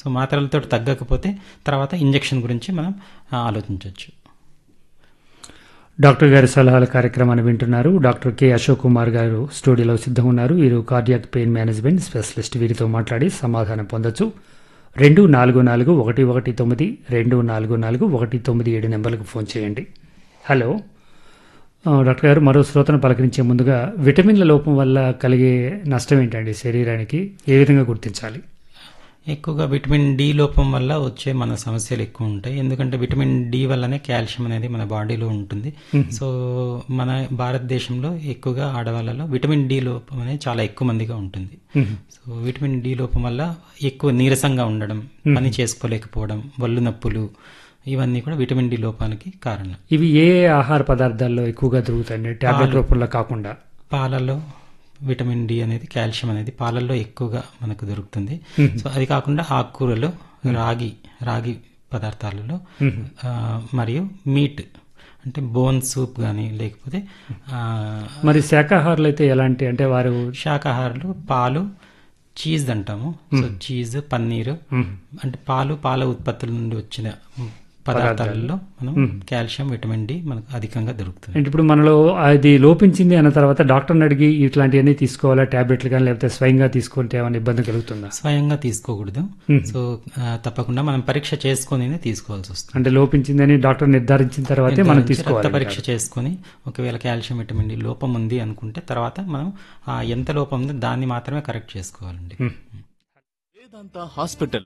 So మాత్రలతో తగ్గకపోతే తర్వాత injection గురించి మనం ఆ, ఆలోచించవచ్చు డాక్టర్ గారి సలహాల కార్యక్రమాన్ని వింటున్నారు డాక్టర్ కె అశోక్ కుమార్ గారు స్టూడియోలో సిద్ధంగా ఉన్నారు వీరు కార్డియాక్ పెయిన్ మేనేజ్మెంట్ స్పెషలిస్ట్ వీరితో మాట్లాడి సమాధానం పొందొచ్చు రెండు నాలుగు నాలుగు ఒకటి ఒకటి తొమ్మిది రెండు నాలుగు నాలుగు ఒకటి తొమ్మిది ఏడు నెంబర్లకు ఫోన్ చేయండి హలో ఆ, డాక్టర్ గారు మరో శ్రోతను పలకరించే ముందుగా విటమిన్ల లోపం వల్ల కలిగే నష్టం ఏంటండి శరీరానికి ఏ విధంగా గుర్తించాలి ఎక్కువగా విటమిన్ డి లోపం వల్ల వచ్చే మన సమస్యలు ఎక్కువ ఉంటాయి ఎందుకంటే విటమిన్ డి వల్లనే కాల్షియం అనేది మన బాడీలో ఉంటుంది సో మన భారతదేశంలో ఎక్కువగా ఆడవాళ్ళలో విటమిన్ డి లోపం అనేది చాలా ఎక్కువ మందిగా ఉంటుంది సో విటమిన్ డి లోపం వల్ల ఎక్కువ నీరసంగా ఉండడం పని చేసుకోలేకపోవడం ఒళ్ళు నొప్పులు ఇవన్నీ కూడా విటమిన్ డి లోపానికి కారణం ఇవి ఏ ఆహార పదార్థాల్లో ఎక్కువగా దొరుకుతాయండి టాబ్లెట్ రూపంలో కాకుండా పాలలో విటమిన్ డి అనేది కాల్షియం అనేది పాలల్లో ఎక్కువగా మనకు దొరుకుతుంది సో అది కాకుండా ఆకుకూరలు రాగి రాగి పదార్థాలలో ఆ, మరియు మీట్ అంటే బోన్ సూప్ కానీ లేకపోతే ఆ, మరి శాకాహారులు అయితే ఎలాంటి అంటే వారు శాకాహారులు పాలు చీజ్ అంటాము సో చీజ్ పన్నీరు అంటే పాలు పాల ఉత్పత్తుల నుండి వచ్చిన పదార్థాలలో మనం కాల్షియం విటమిన్ డి మనకు అధికంగా దొరుకుతుంది అంటే ఇప్పుడు మనలో అది లోపించింది అన్న తర్వాత డాక్టర్ని అడిగి ఇట్లాంటివన్నీ తీసుకోవాలా టాబ్లెట్లు కానీ లేకపోతే స్వయంగా తీసుకుంటే ఏమైనా ఇబ్బంది కలుగుతుందా స్వయంగా తీసుకోకూడదు సో ఆ, తప్పకుండా మనం పరీక్ష చేసుకొని తీసుకోవాల్సి వస్తుంది అంటే లోపించిందని డాక్టర్ నిర్ధారించిన తర్వాతే మనం నిర్ధారించి తీసుకోవాలి రక్త పరీక్ష చేసుకొని ఒకవేళ కాల్షియం విటమిన్ డి లోపం ఉంది అనుకుంటే తర్వాత మనం ఆ ఎంత లోపం ఉందో దాన్ని మాత్రమే కరెక్ట్ చేసుకోవాలండి Vedanta hospital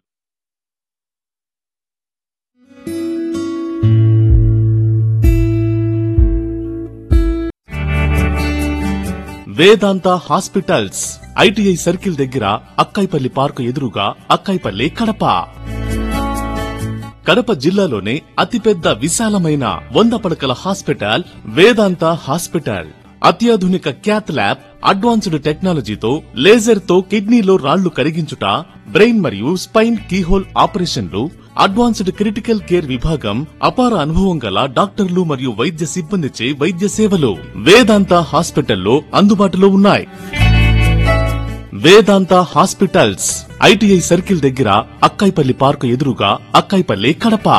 Vedanta hospitals ITI circle దగ్గర అక్కాయిపల్లి పార్కు ఎదురుగా అక్కాయిపల్లి కడప కడప జిల్లాలోనే అతిపెద్ద విశాలమైన వంద పడకల హాస్పిటల్ వేదాంత హాస్పిటల్ అత్యాధునిక క్యాత్ ల్యాబ్ అడ్వాన్స్డ్ టెక్నాలజీతో లేజర్ తో కిడ్నీలో రాళ్లు కరిగించుట బ్రెయిన్ మరియు స్పైన్ కీహోల్ ఆపరేషన్లు అడ్వాన్స్డ్ క్రిటికల్ కేర్ విభాగం అపార అనుభవం గల డాక్టర్లు మరియు వైద్య సిబ్బందిచే వైద్య సేవలు వేదాంత హాస్పిటల్లో అందుబాటులో ఉన్నాయి వేదాంత హాస్పిటల్స్ ఐటీఐ సర్కిల్ దగ్గర అక్కాయిపల్లి పార్కు ఎదురుగా అక్కాయిపల్లి కడప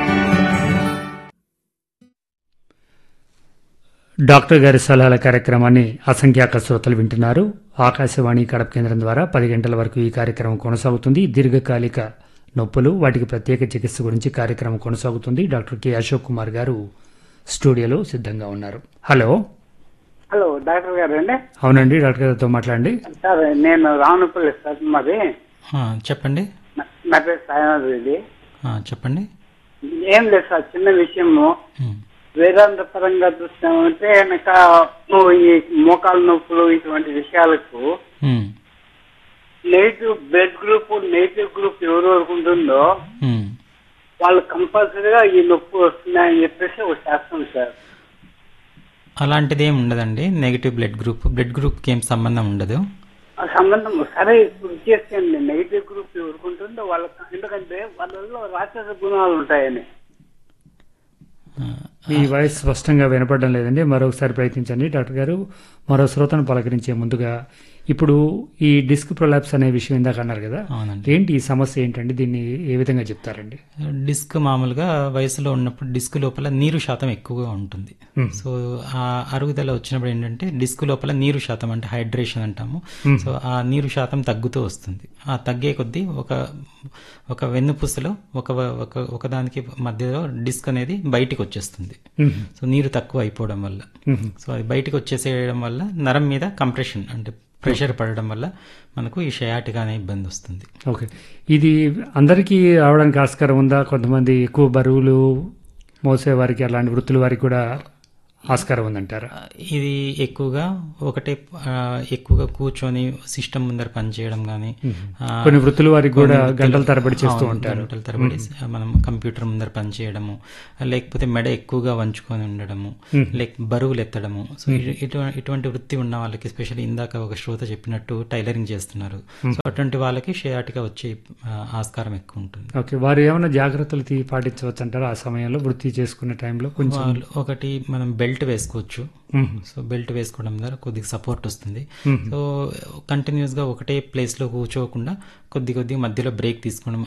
డాక్టర్ గారి సలహాల కార్యక్రమాన్ని అసంఖ్యాక శ్రోతలు వింటున్నారు ఆకాశవాణి కడప కేంద్రం ద్వారా పది గంటల వరకు ఈ కార్యక్రమం కొనసాగుతుంది దీర్ఘకాలిక నొప్పులు వాటికి ప్రత్యేక చికిత్స గురించి కార్యక్రమం కొనసాగుతుంది డాక్టర్ కె అశోక్ కుమార్ గారు స్టూడియోలో సిద్ధంగా ఉన్నారు హలో హలో డాక్టర్ గారు అండి అవునండి డాక్టర్ గారితో మాట్లాడండి సార్ నేను రావణపల్లి సార్ మరి ఆ, చెప్పండి నా- నా పేరు సాయినాథ్ రెడ్డి ఆ, చెప్పండి ఏం లేదు సార్ చిన్న విషయము ఉమ్. వేదాంత పరంగా చూస్తామంటే కనుక నువ్వు ఈ మోకాలు నొప్పులు ఇటువంటి విషయాలకు ఉమ్. Negative blood group negative group ఎవరెవరికి ఉంటుందో ఉమ్. వాళ్ళు కంపల్సరీగా ఈ నొప్పి వస్తున్నాయని చెప్పేసి ఒక శాస్త్రం సార్ అలాంటిది ఏం ఉండదండి నెగిటివ్ బ్లడ్ గ్రూప్ బ్లడ్ గ్రూప్కి ఏం సంబంధం ఉండదు ఆ సంబంధం సరే ఇప్పుడు చేసేయండి నెగిటివ్ గ్రూప్ ఎవరికి ఉంటుందో వాళ్ళకి ఎందుకంటే వాళ్ళలో రాక్షస గుణాలు ఉంటాయని మీ వాయిస్ స్పష్టంగా వినపడడం లేదండి మరొకసారి ప్రయత్నించండి డాక్టర్ గారు మరో శ్రోతను పలకరించే ముందుగా ఇప్పుడు ఈ డిస్క్ ప్రొలాప్స్ అనే విషయం ఇందాక అన్నారు కదా అవునండి ఏంటి ఈ సమస్య ఏంటండి దీన్ని ఏ విధంగా చెప్తారండి డిస్క్ మామూలుగా వయసులో ఉన్నప్పుడు డిస్క్ లోపల నీరు శాతం ఎక్కువగా ఉంటుంది సో ఆ అరుగుదల వచ్చినప్పుడు ఏంటంటే డిస్క్ లోపల నీరు శాతం అంటే హైడ్రేషన్ అంటాము సో ఆ నీరు శాతం తగ్గుతూ వస్తుంది ఆ తగ్గే కొద్దీ ఒక ఒక వెన్నుపూసలో ఒక ఒక ఒకదానికి మధ్యలో డిస్క్ అనేది బయటికి వచ్చేస్తుంది సో నీరు తక్కువ అయిపోవడం వల్ల సో అది బయటికి వచ్చేసేయడం వల్ల నరం మీద కంప్రెషన్ అంటే ప్రెషర్ పడడం వల్ల మనకు ఈ షయాటిగా అనే ఇబ్బంది వస్తుంది ఓకే ఇది అందరికీ రావడానికి ఆస్కారం ఉందా కొంతమంది ఎక్కువ బరువులు మోసే వారికి అలాంటి వృత్తుల వారికి కూడా ఆస్కారం ఉందంటారా ఇది ఎక్కువగా ఒకటే ఆ, ఎక్కువగా కూర్చొని సిస్టమ్ ముందర పనిచేయడం కానీ కొన్ని వృత్తుల వారికి కూడా గంటల తరబడి చేస్తూ ఉంటారు గంటల తరబడి మనం కంప్యూటర్ ముందర పనిచేయడము లేకపోతే మెడ ఎక్కువగా వంచుకొని ఉండడము లేక బరువులు ఎత్తడము సో ఇటు- ఇటు- ఇటువంటి వృత్తి ఉన్న వాళ్ళకి స్పెషల్లీ ఇందాక ఒక శ్రోత చెప్పినట్టు టైలరింగ్ చేస్తున్నారు సో అటువంటి వాళ్ళకి షయాటిగా వచ్చే ఆ, ఆస్కారం ఎక్కువ ఉంటుంది ఓకే వారు ఏమైనా జాగ్రత్తలు తీ పాటించవచ్చు అంటారా ఆ సమయంలో వృత్తి చేసుకునే టైంలో కొంచెం వాళ్ళు ఒకటి మనం బెల్ట్ వేసుకోవచ్చు సో బెల్ట్ వేసుకోవడం ద్వారా కొద్దిగా సపోర్ట్ వస్తుంది సో కంటిన్యూస్ గా ఒకటే ప్లేస్ లో కూర్చోకుండా కొద్ది కొద్దిగా మధ్యలో బ్రేక్ తీసుకోవడం